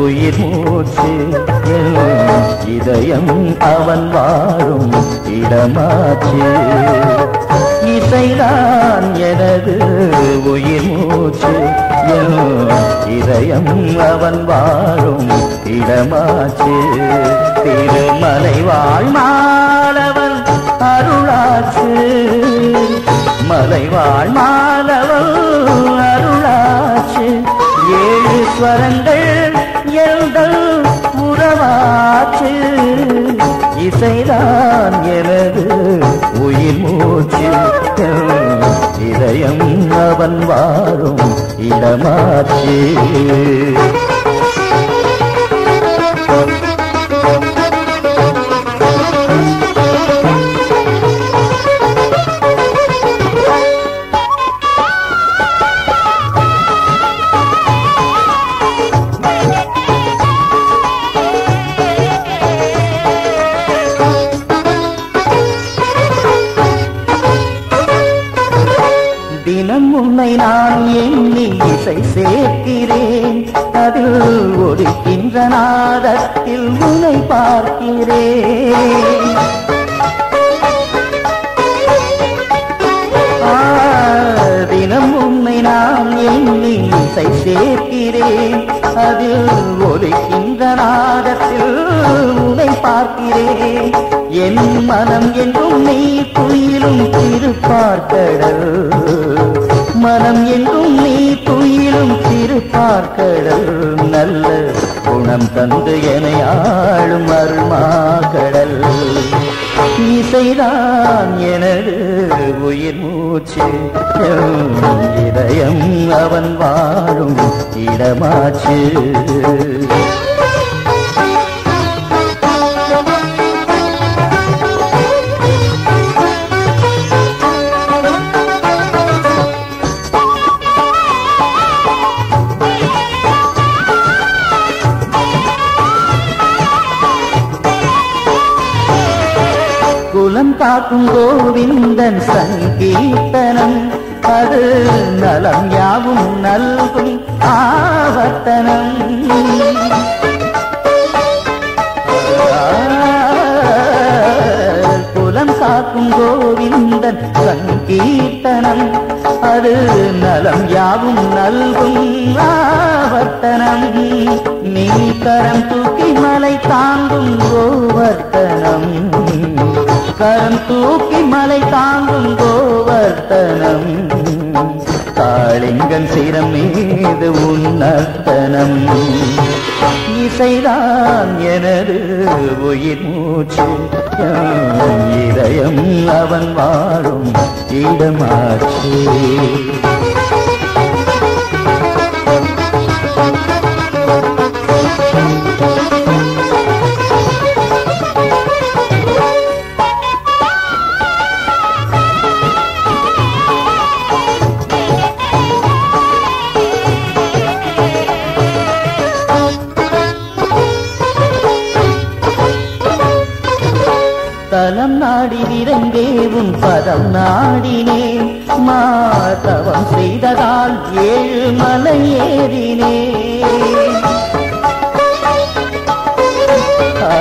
உயிர் மூச்சு என் இதயம் அவன் வாழும் இடமாச்சு இசைதான் எனது உயிர் மூச்சு என் இதயம் அவன் வாழும் இடமாச்சு திருமலை வாழ் மாலவன் அருளாச்சு மலை வாழ் மாலவன் அருளாச்சு ஏழு ஸ்வரங்கள் எங்கள் உறவாச்சு இசைதான் எனது உயிர் மூச்சு இதயம் அவன் வாழும் இடமாச்சு தினம் உன்னை நான் எண்ணி இசை சேர்க்கிறேன் அதில் ஒலிக்கின்ற நாதத்தில் உன்னை பார்க்கிறேன் ஆ, தினம் உன்னை நான் எண்ணி இசை சேர்க்கிறேன் அதில் ஒலிக்கின்ற நாதத்தில் உன்னை பார்க்கிறேன் என் மனம் என்றும் நீ துயிலும் திருப்பார்க்கடல் மனம் என்றும் நீ துயிலும் திருப்பார்க்கடல் நல்ல குணம் தந்து என ஆளும் அருள்மாக்கடல் இசைதான் எனது உயிர் மூச்சு என் இதயம் அவன் வாழும் இடமாச்சு குலம் காக்கும் கோவிந்தன் சங்கீர்த்தனம் அது நலம் யாவும் நல்கும் ஆவர்த்தனம் குலம் காக்கும் கோவிந்தன் சங்கீர்த்தனம் அது நலம் யாவும் நல்கும் ஆவர்த்தனம் நீ கரம் தூக்கி மலை தாங்கும் கோவர்த்தனம் கரம் தூக்கி மலை தாங்கும் கோவர்த்தனம் காளிங்கன் சிரம் மீது உன்னர்த்தனம் இசைதான் எனது உயிர் மூச்சு என் இதயம் அவன் வாழும் இடமாச்சு தலம் நாடி விரைந்தேவும் பதம் நாடினேன் மாதவம் செய்ததால் ஏழு மலை ஏறினேன் ஆ,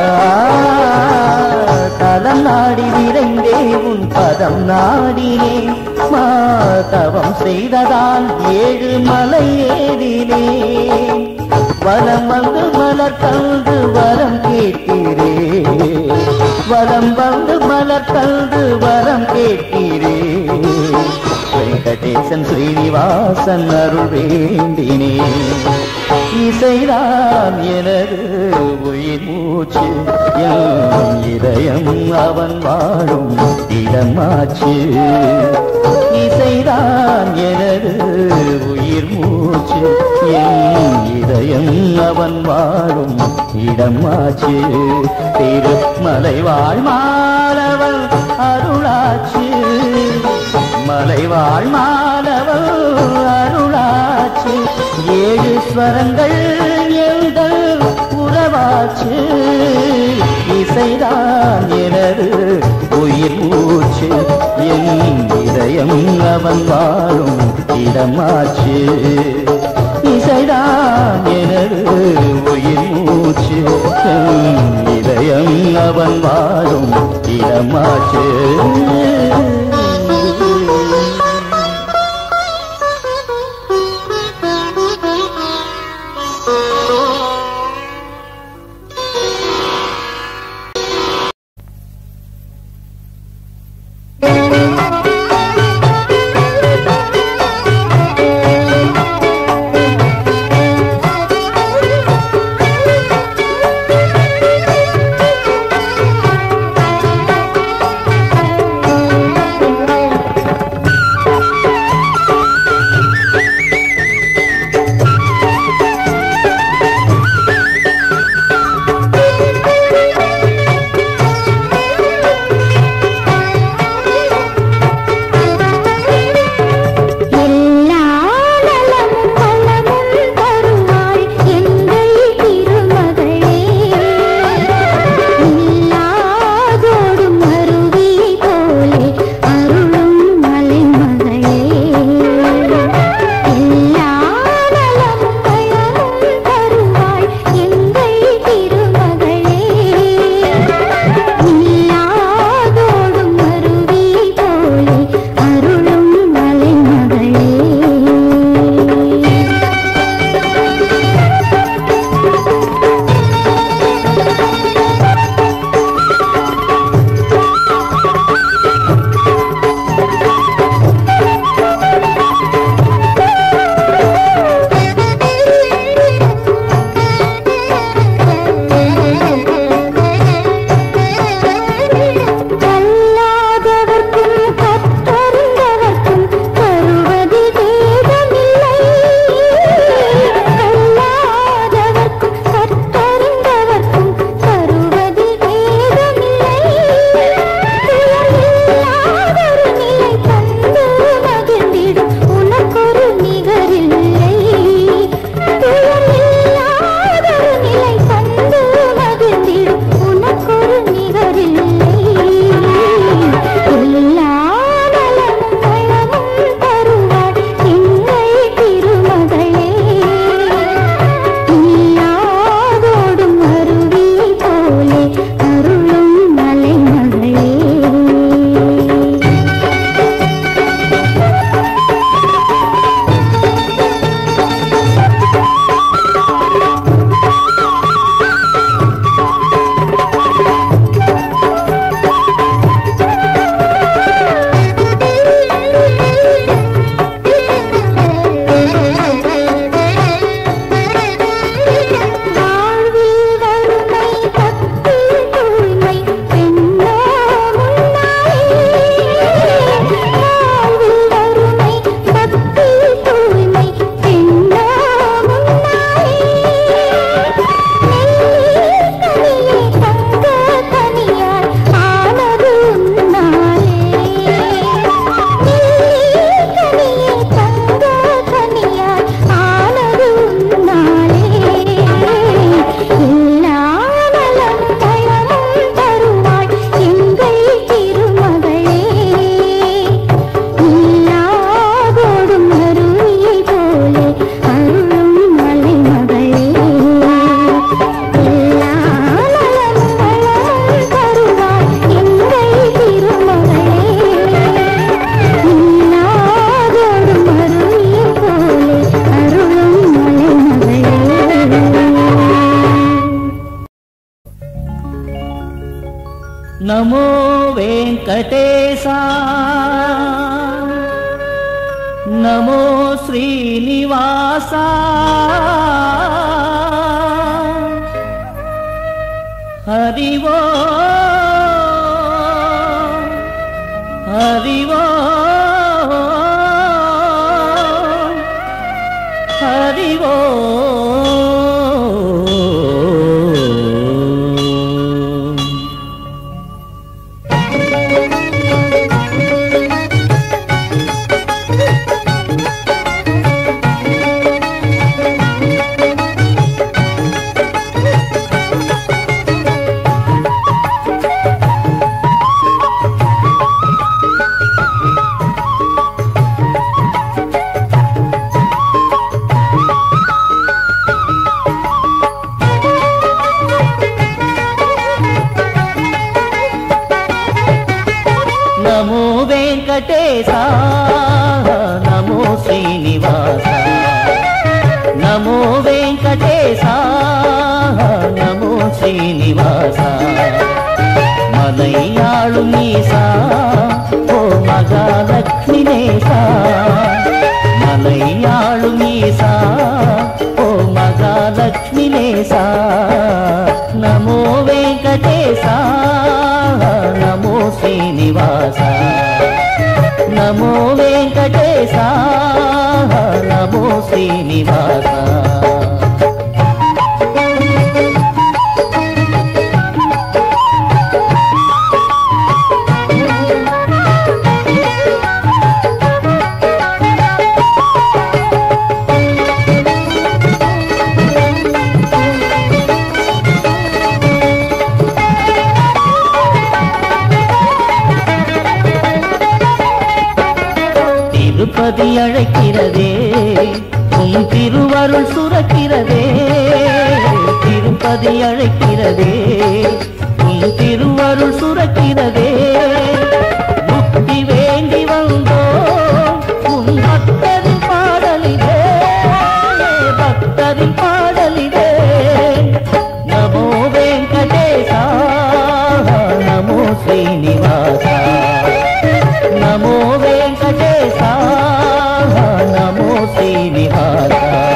தலம் நாடி விரைந்தே உன் பதம் நாடினேன் மாதவம் செய்ததால் ஏழு மலை ஏறினேன் வலம் வந்து மலர் தந்து வரம் கேட்கிறேன் வலம் வந்து மலர் தந்து வரம் கேட்கிறேன் வெங்கடேசன் ஸ்ரீனிவாசன் அருள் வேண்டினேன் இசைதான் எனது உயிர் மூச்சு என் இதயம் அவன் வாழும் இடமாச்சு இசைதான் எனது உயிர் மூச்சு என் இதயம் அவன் வாழும் இடமாச்சு திருமலை வாழ் மாலவன் அருளாச்சு மலைவாழ் மாலவன் அருளாச்சு ஏழு ஸ்வரங்கள் எங்கள் உறவாச்சு இசைதான் எனது உயிர் மூச்சு என் இதயம் அவன் வாழும் இடமாச்சு இசைதான் எனது உயிர் அவன் வாழும் இடமாச்சு எல்லா நலமும் வளமும் தருவாள் எங்கள் திருமகளே இல்லாதோடும் அருவி போலே அருளும் மலைமகளே எல்லா நலமும் வளமும் தருவாள் எங்கள் திருமகளே இல்லாதோடும் அருவி போலே அருளும் மலைமகளே கல்லாதவர்க்கும் கற்றறிந்தவர்க்கும் தருவது வேதமில்லை கல்லாதவர்க்கும் கற்றறிந்தவர்க்கும் தருவது வேதமில்லை துயரில்லாதொரு நிலை தந்து மகிழ்ந்திடும் உனக்கொரு நிகரில்லை துயரில்லாதொரு நிலை தந்து மகிழ்ந்திடும் உனக்கொரு நிகரில்லை எல்லா நலமும் வளமும் தருவாள் எங்கள் திருமகளே இல்லாதோடும் அருவி போலே அருளும் மலைமகளே வாழ்வில் வறுமை பக்தில் தூய்மை பெண்ணோ முன்னாலே வாழ்வில் வறுமை பக்தில் தூய்மை பெண்ணோ முன்னாலே நெல்லிக்கனியே தங்க கனியாய் ஆனது உன்னாலே நெல்லிக்கனியே தங்க கனியாய் ஆனது உன்னாலே எல்லா நலம் தயமும் தருவாள் எங்கள் திருமகளே இல்லாதோடும் அருவியை போலே அருளும் மலைமகளே எல்லா நலமும் வளமும் தருவாள் எங்கள் திருமகளே இல்லாதோடும் அருவியை போலே அருளும் மலைமகளே నమో వెంకటేశ నమో శ్రీనివాస హరివో హరివో హరివో వెంకటేశ నమో శ్రీనివాస నమో వెంకటేశ నమో శ్రీనివాస மலையாளு நீசா ஓ மகாலட்சுமி நேசா மலையாளு நீசா ஓ மகாலட்சுமி நேசா நமோ வெங்கடேசா நமோ శ్రీనివాస నమో వెంకటేశ నమో శ్రీనివాస திருப்பதி அழைக்கிறதே உன் திருவருள் சுரக்கிறதே திருப்பதி அழைக்கிறதே உன் திருவருள் சுரக்கிறதே முக்தி வேண்டி வந்தோ உன் பக்தரின் பாடலிலே பக்தரின் பாடலிலே நமோ வெங்கடேசா நமோ ஸ்ரீனிவாசா నమో వెంకటేశ నమో శ్రీనివాస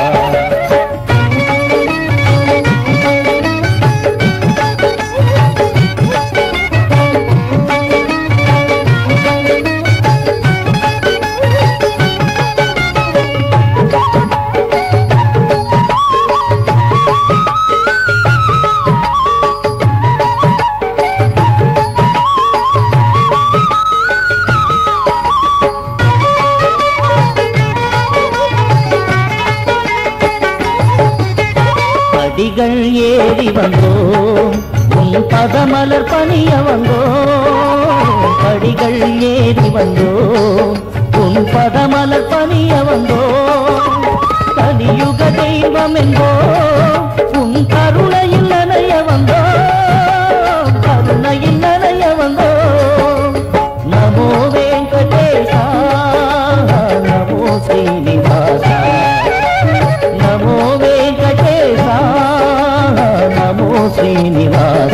படிகள் ஏறி வந்தோம் உன் பதமலர் பணிய வந்தோம் படிகள் ஏறி வந்தோம் உன் பதமலர் பணிய வந்தோம் கலியுக தெய்வம் என்போ உன் கருணையில் நனைய வந்தோம் கருணையில் நனைய வந்தோம் நமோ வெங்கடேசா நமோ ஸ்ரீனிவாசா నమో వెంకటేశ నమో శ్రీనివాస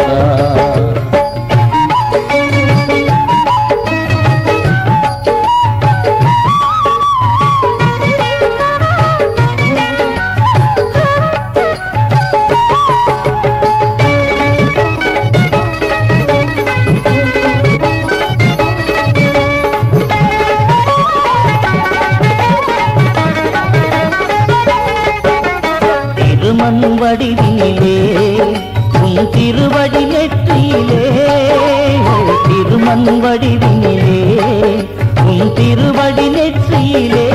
திருமண் வடிவினிலே உன் திருவடி நெற்றியிலே திருமண் வடிவினிலே உன் திருவடி நெற்றியிலே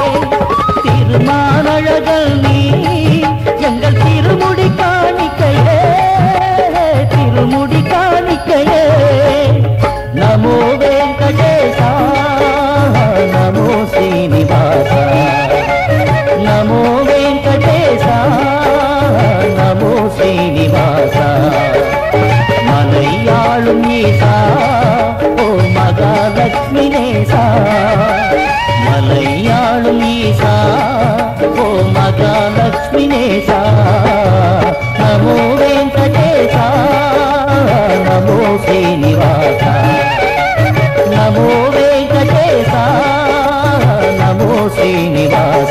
திருமானழகல் நீ எங்கள் திருமுடி காணிக்கையே திருமுடி காணிக்கையே நமோ வெங்கடேசா நமோ ஸ்ரீனிவாசா నమో వెంకటేశ నమో శ్రీనివాస మలయాళు నీసా ఓ మగాలక్ష్మి నేసా మలయాళు నీసా ఓ మగాలక్ష్మి నేసా నమో వెంకటేశ నమో శ్రీనివాస నమో వెంకటేశ నమో శ్రీనివాస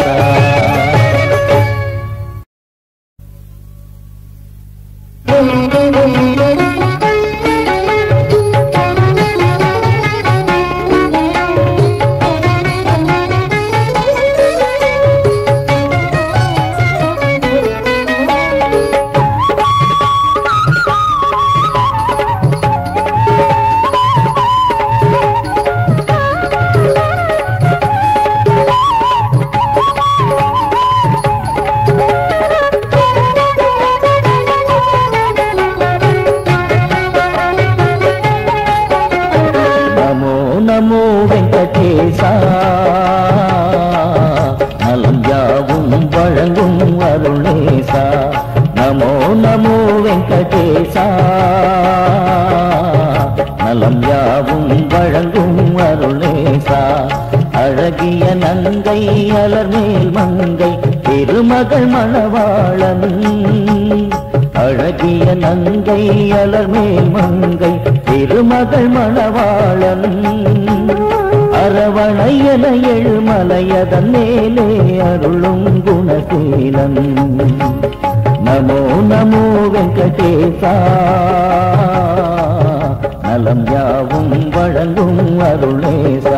நமோ நமோ வெங்கடேசா நலம் யாவும் வழங்கும் அருளேசா நமோ நமோ வெங்கடேசா நலம் யாவும் வழங்கும் அருளேசா நங்கை அலர்மேல் மங்கை திருமகள் மணவாளன் அழகிய நங்கை அலர்மேல் மங்கை திருமகள் மணவாளன் அரவணையன எழுமலையதன் மேலே அருளும் குணசீலன் நமோ நமோ வெங்கடேசா நலம் யாவும் வழங்கும் அருளேசா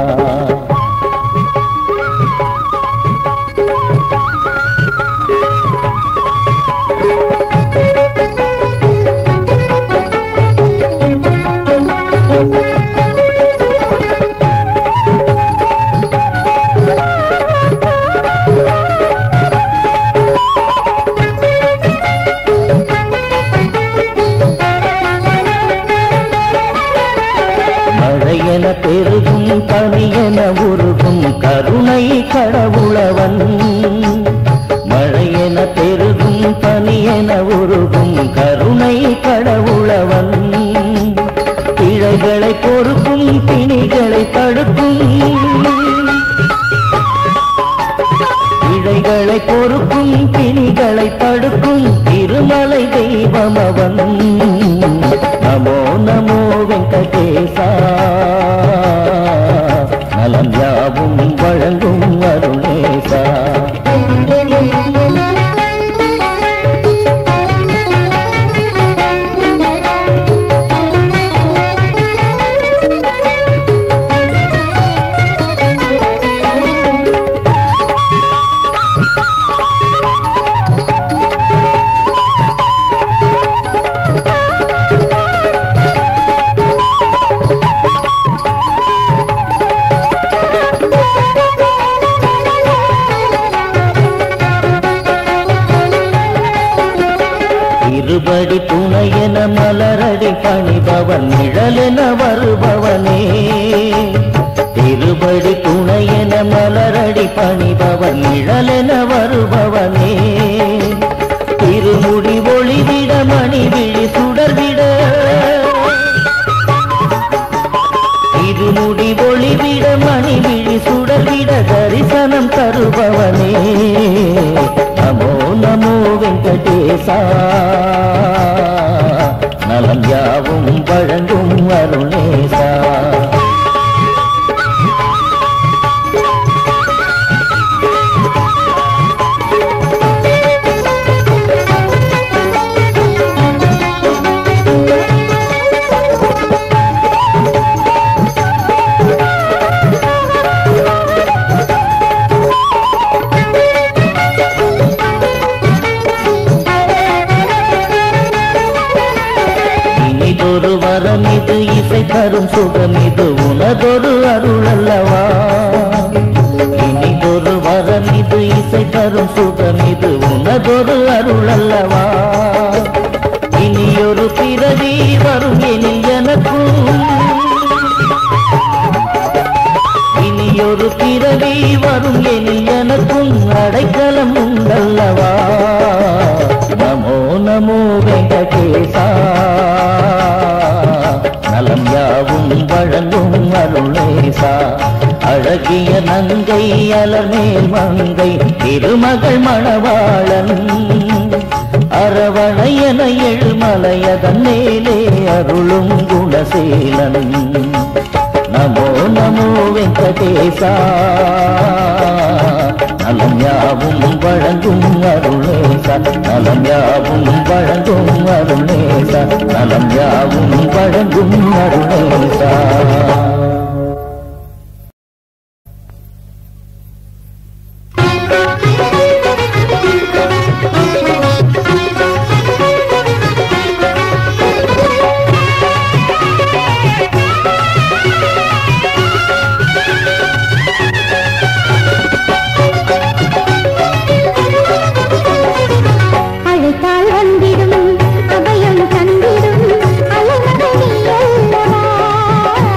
மழையென பெருகும் பனியென உருகும் கருணை கடவுளவன் மழையென பெருகும் பனியென உருகும் கருணை கடவுளவன் பிழைகளை பொறுக்கும் பிணிகளை தடுக்கும் இழைகளை பொறுக்கும் பிணிகளை தடுக்கும் திருமலை தெய்வம் அவன் நமோ நமோ வெங்கடேசா நலம் யாவும் வழங்கும் அருணேசா இருபடி துணையென மலரடி பணிபவன் நிழலென வருபவனே இருபடி துணையென மலரடி பணிபவன் நிழலென வருபவனே திருமுடி ஒளிவிட மணி விழி சுடர்விட இருமுடி ஒளிவிட மணி விழி சுடர்விட தரிசனம் தருபவனே நமோ நமோ வெங்கடேசா நலம் யாவும் வழங்கும் அருணேசா இனிதொரு வரம் இது இசை தரும் சுகம் இது உனதொரு அருள் அல்லவா இனிதொரு வரம் இது இசை தரும் சுகம் இது உனதொரு அருள் அல்லவா இனியொரு பிறவி வரும் எனில் எனக்கும் இனியொரு பிறவி வரும் எனில் எனக்கும் அடைக்கலம் உண்டல்லவா நமோ நமோ வெங்கடேசா நலம் யாவும் வழங்கும் அருளேசா அழகிய நங்கை அலர்மேல் மங்கை திருமகள் மணவாளன் அரவணையன எழுமலையதன் மேலே அருளும் குணசீலன் நமோ நமோ வெங்கடேசா நலம் யாவும் வழங்கும் அருளேசா நலம் யாவும் வழங்கும் அருளேசா நலம் யாவும் வழங்கும் அருளேசா அழைத்தால் வந்திடும் அபயம் தந்திடும் அலைமகள் நீ அல்லவா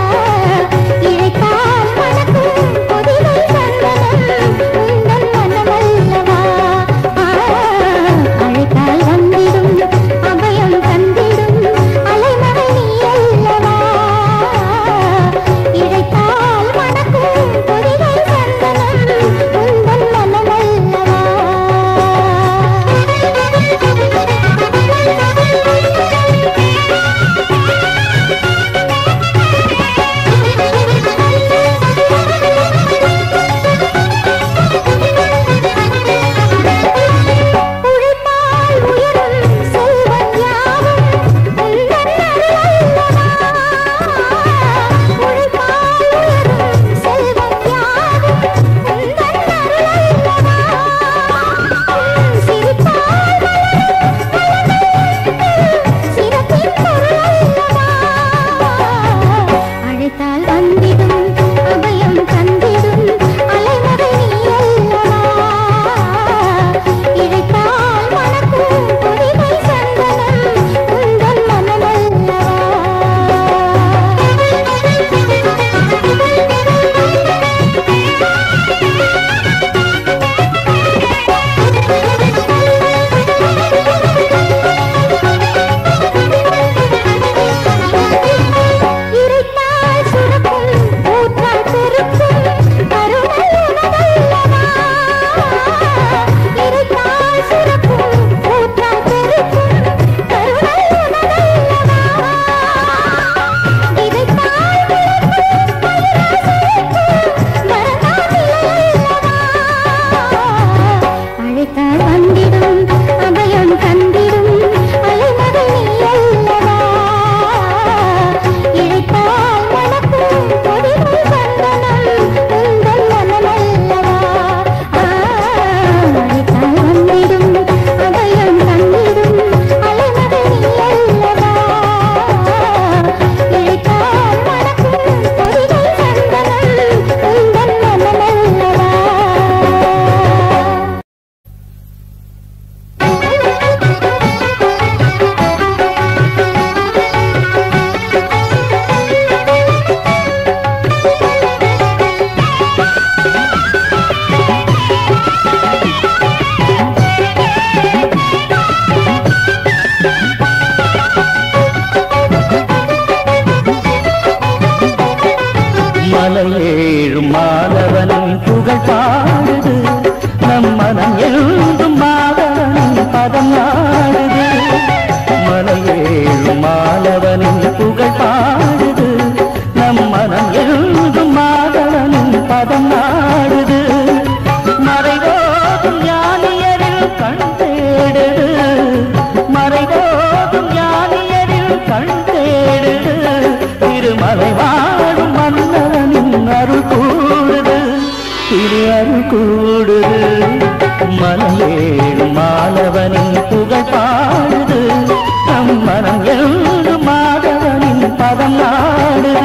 திருமலை வாழும் மன்னவனின் அருள் கூடுது திரு அருள் கூடுது மலையேழும் மாலவனின் புகழ் பாடுது நம் மனம் எழுந்து மாதவனின் பதம் நாடுது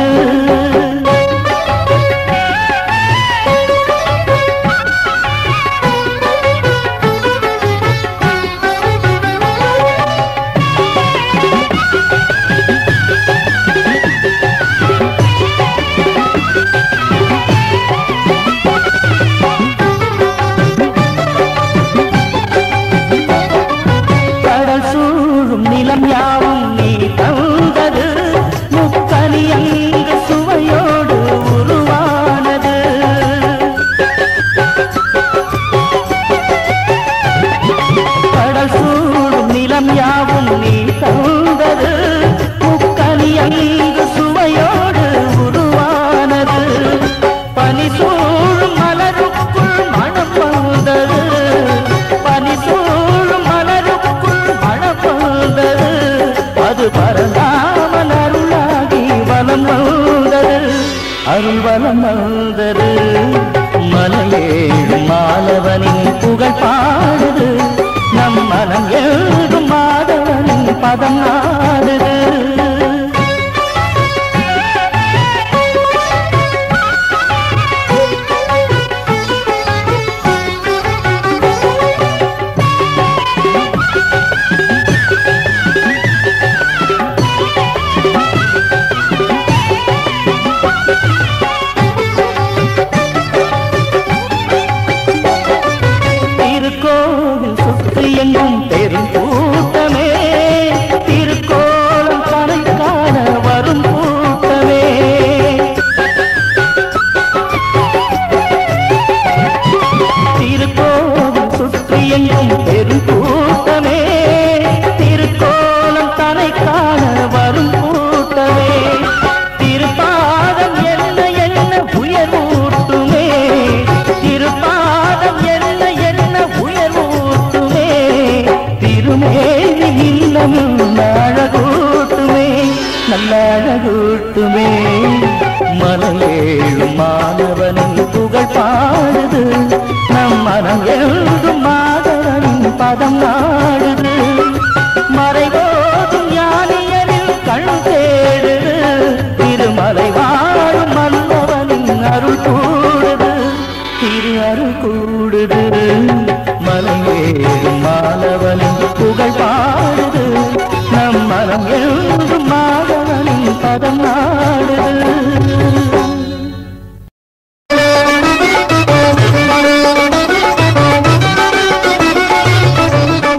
கடல் சூழும் நிலம் யாவும் நீ தந்தது முக்கனி அங்கு சுவையோடு உருவானது கடல் சூழும் நிலம் யாவும் நீ தந்தது முக்கனி அங்கு சுவையோடு உருவானது பனி சூழும் மலருக்குள் மனம் வந்தது பனி சூழும் மலருக்குள் மனம் வந்தது அது பரந்தாமல் அருளாகி வலம் வந்தது அருள் வலம் வந்தது மலையேழும் மாலவனின் புகழ் பாடுது நம் மனம் எழுதும் மாதவனின் பதம் நாடுது திருக்கோவில் சுற்றி எங்கும் பெரும் கூட்டமே திருக்கோலம் கரை காண வரும் கூட்டமே திருக்கோவில் சுற்றி எங்கும் பெரும் கூட்டமே திருக்கோலம் தனை காண வரும் கூட்டமே திருப்பாதம் என்ன என்ன உயர்வூட்டுமே திருப்பாதம் என்ன என்ன உயர்வூட்டுமே திருமேனி இல்லமும் அழகூட்டுமே நல்ல அழகூட்டுமே மலையேழும் மாணவனின் புகழ் பாடுது நம் மனம் எழுதும் மாதவனின் பதம் நாடுது மறைவோதும் ஞானியரில் கண் தேடுது திருமலை வாழும் மன்னவனின் அருள் கூடுது திரு அருள் கூடுது மலையேறும் மாலவனின் புகழ் பாடுது நம் மனம் எழுதும் மாதவனின் பதம் நாடுது Thank you.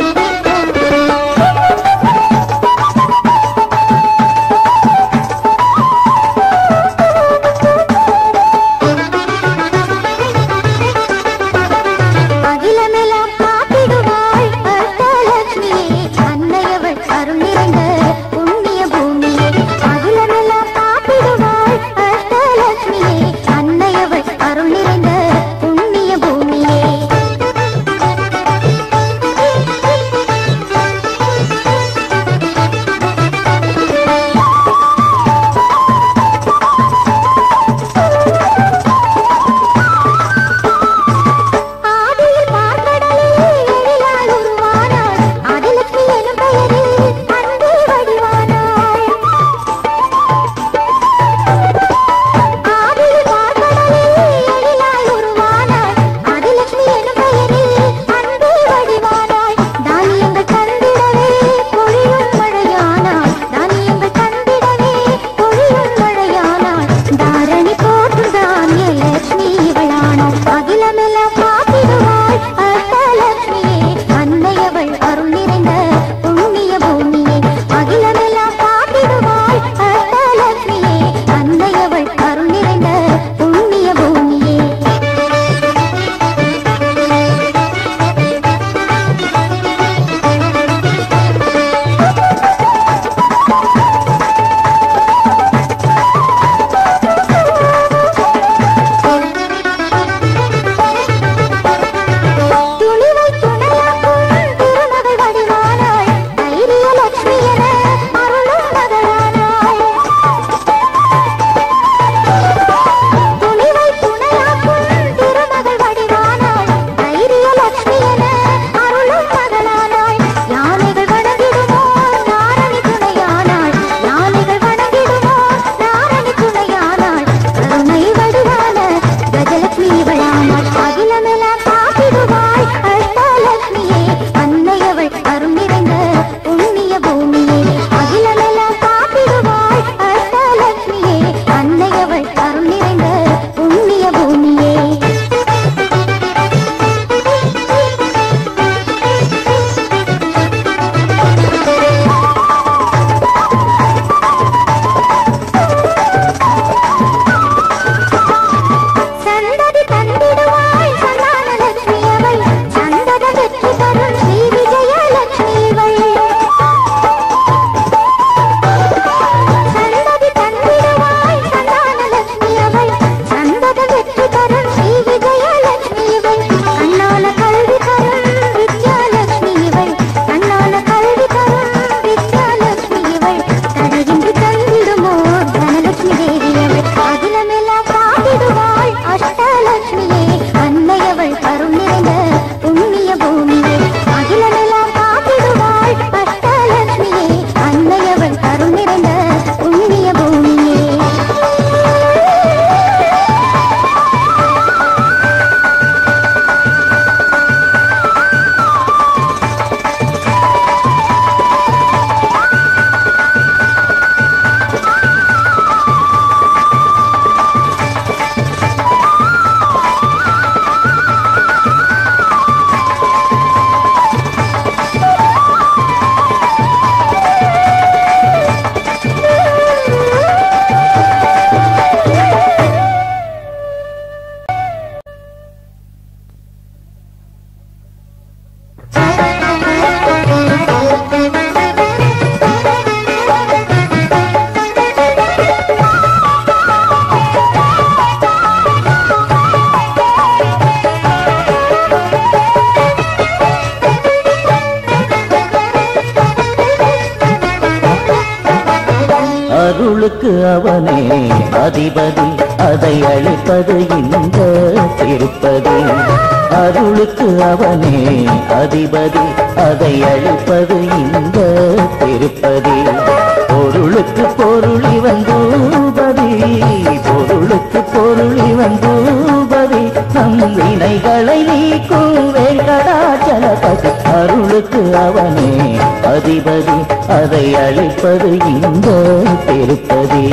அதிபதி அதை அழிப்பது இந்த திருப்பதி அருளுக்கு அவனே அதிபதி அதை அழிப்பது இந்த திருப்பதி பொருளுக்கு பொருள் இவன் தூபதி பொருளுக்கு பொருள் இவன் தூபதி நம் வினைகளை நீக்கும் வெங்கடாச்சலபதி அருளுக்கு அவனே அதிபதி அதை அழிப்பது இந்த திருப்பதி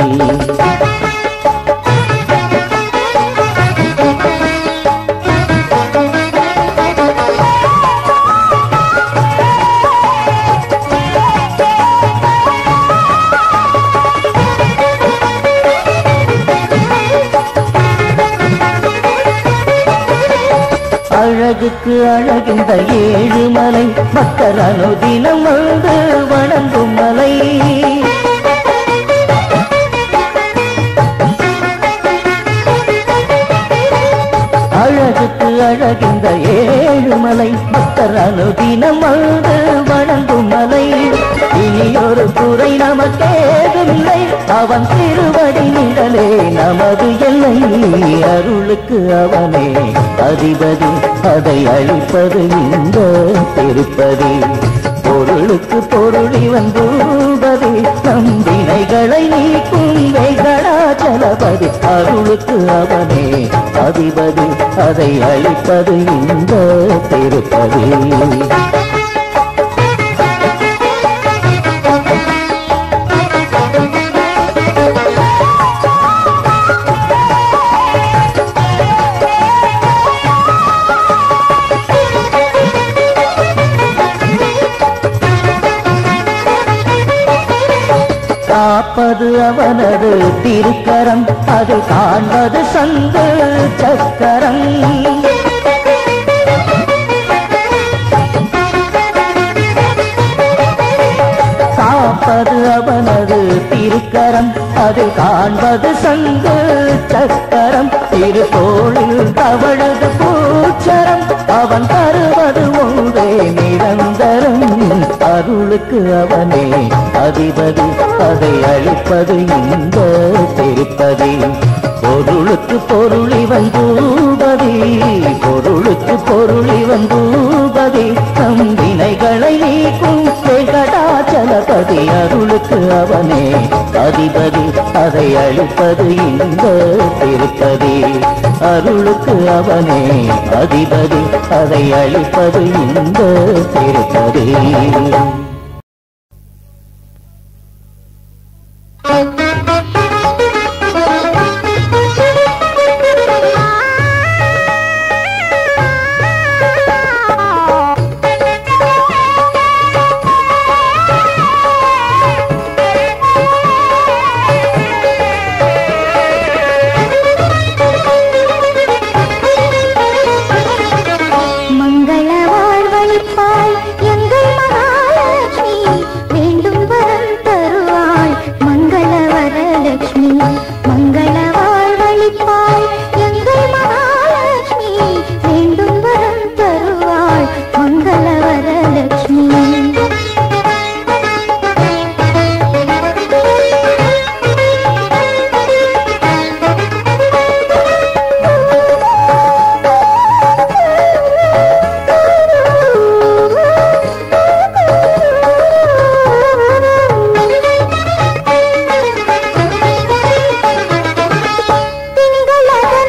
அழகுக்கு அழகின்ற ஏழு மலை மக்கள் அனுதினம் வந்து வணங்கும் மலை அழகுக்கு அழகின்ற ஏழு மலை மக்கள் அனுதினம் வந்து வணங்கும் மலை இனி ஒரு குறை நமக்கேதுமில்லை அவன் திருவடி நிழலே நமது எல்லை அருளுக்கு அவனே அதிபதி அதை அழிப்பது இந்த திருப்பதி பொருளுக்கு பொருள் இவன் தூபதி நம் வினைகளை நீக்கும் வெங்கடாச்சலபதி அருளுக்கு அவனே அதிபதி அதை அழிப்பது இந்த திருப்பதி காப்பது அவனது திருக்கரம் அது காண்பது சங்கு சக்கரம் காப்பது அவனது திருக்கரம் அது காண்பது சங்கு சக்கரம் திருத்தோளில் தவழது பூச்சரம் அவன் தருவது ஒன்றே நிரந்தரம் அருளுக்கு அவனே அதிபதி அதை அழிப்பது இந்த திருப்பதி பொருளுக்கு பொருள் இவன் தூபதி பொருளுக்கு பொருள் இவன் தூபதி நம் வினைகளை நீக்கும் வெங்கடாச்சலபதி அருளுக்கு அவனே அதிபதி அதை அழிப்பது இந்த திருப்பதி அருளுக்கு அவனே அதிபதி அதை அழிப்பது இந்த திருப்பதி மங்கள வாழ்வழிப்பாய் எங்கள் மகாலட்சுமி வேண்டும் வரம் தருவாய் மங்கள வரலட்சுமி மங்கள வாழ்வழிப்பாய் எங்கள் மகாலட்சுமி வேண்டும் வரம் தருவாய் மங்கள வரலட்சுமி திங்கள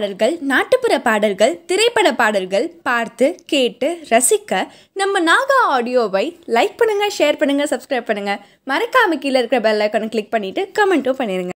பாடல்கள் நாட்டுப்புற பாடல்கள் திரைப்பட பாடல்கள் பார்த்து கேட்டு ரசிக்க நம்ம நாகா ஆடியோவை லைக் பண்ணுங்க ஷேர் பண்ணுங்க சப்ஸ்கிரைப் பண்ணுங்க மறக்காம கீழே இருக்கிற பெல் ஐக்கானை கிளிக் பண்ணிட்டு கமெண்ட்டும் பண்ணிருங்க